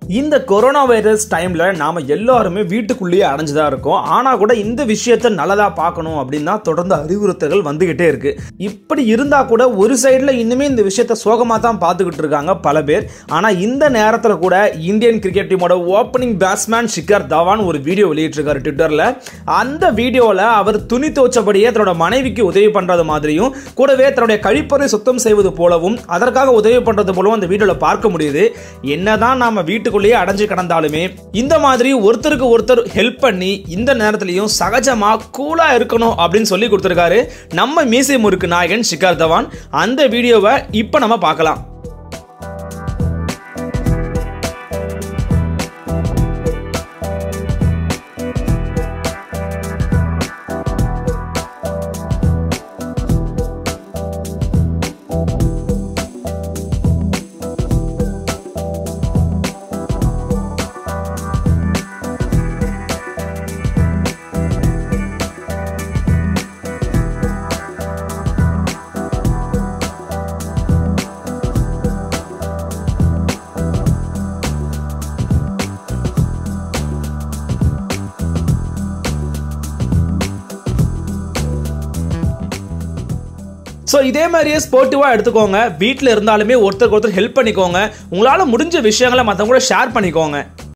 இந்த corona virus டைமில் நாம் எல்லாருமே வீட்டுக்குள்ளேயே அடைஞ்சுதான் இருக்கோம் ஆனால் கூட இந்த விஷயத்தை நல்லதாக பார்க்கணும் அப்படின்னு தான் தொடர்ந்து அறிவுறுத்தல்கள் வந்துக்கிட்டே இருக்கு இப்படி இருந்தால் கூட ஒரு சைடில் இன்னுமே இந்த விஷயத்தை சோகமாக தான் பார்த்துக்கிட்டு இருக்காங்க பல பேர் ஆனால் இந்த நேரத்தில் கூட இந்தியன் கிரிக்கெட் டீமோட ஓப்பனிங் பேட்ஸ்மேன் ஷிகர் தவான் ஒரு வீடியோ வெளியிட்டிருக்காரு ட்விட்டரில் அந்த வீடியோவில் அவர் துணி துவச்சபடியே தன்னோட மனைவிக்கு உதவி பண்ணுறது மாதிரியும் கூடவே தன்னுடைய கழிப்பறை சுத்தம் செய்வது போலவும் அதற்காக உதவி பண்ணுறது போலவும் அந்த வீடியோவில் பார்க்க முடியுது என்னதான் நாம வீட்டுக்குள்ளேயே அடைஞ்சு கிடந்தாலுமே இந்த மாதிரி ஒருத்தருக்கு ஒருத்தர் ஹெல்ப் பண்ணி இந்த நேரத்திலையும் சகஜமா கூலா இருக்கணும் அப்படின்னு சொல்லி கொடுத்துருக்காரு நம்ம மீசை முறுக்கு நாயகன் ஷிகார் தவான் அந்த வீடியோவை இப்போ நம்ம பார்க்கலாம் ஸோ இதே மாதிரியே ஸ்போர்ட்டிவாக எடுத்துக்கோங்க வீட்டில் இருந்தாலுமே ஒருத்தருக்கு ஒருத்தர் ஹெல்ப் பண்ணிக்கோங்க உங்களால் முடிஞ்ச விஷயங்களை மற்றவங்க கூட ஷேர் பண்ணிக்கோங்க